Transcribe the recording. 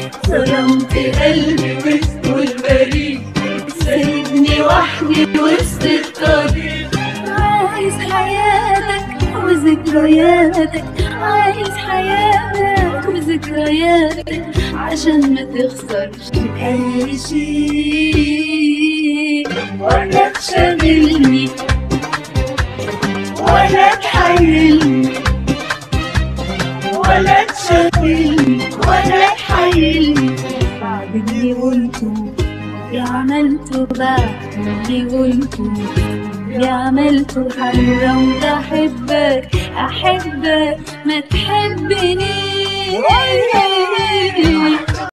ظلمت قلبي وسط البريد سايبني وحدي وسط الطريق عايز حياتك وذكرياتك عايز حياتك وذكرياتك عشان ما تخسرش أي شيء ولا تشغلني ولا تحيلني ولا تشغلني ولا تحيلني بعد اللي قلته اللي عملته بعد اللي قلته اللي عملته حرمت احبك احبك ما تحبني